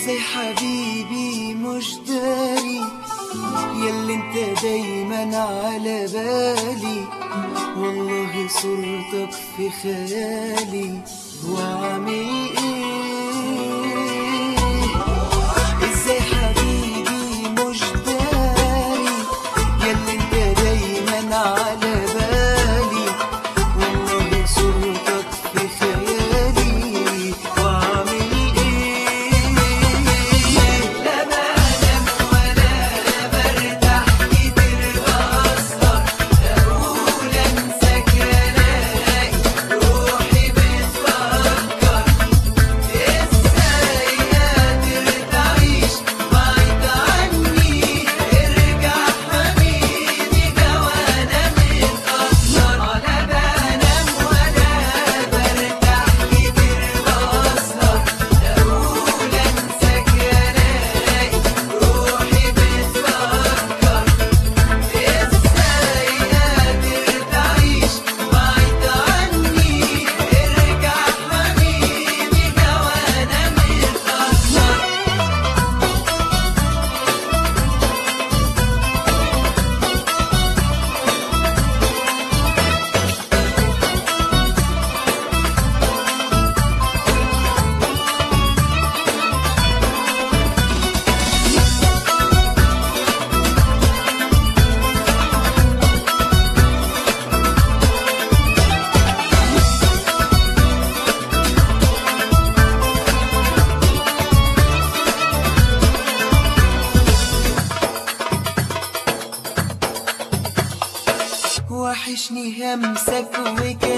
ازاي حبيبي مش داري ياللي انت دايما على بالي والله صورتك في خيالي واعمل ايه ازاي حبيبي مش داري ياللي انت دايما على بالي والله صورتك في خيالي واعمل ايه لا بنام ولا برتاح كتير بأسهر اقول انساك الاقي روحي بتفكر ازاي قادر تعيش بعيد عني ارجع حبيبي جوانا متأثر ولا بنام ولا برتاح كتير بأسهر اقول انساك الاقي روحي بتفكر ازاي قادر تعيش بعيد عني ارجع حبيبي جوانا متأثر وحشني همسك وكلامك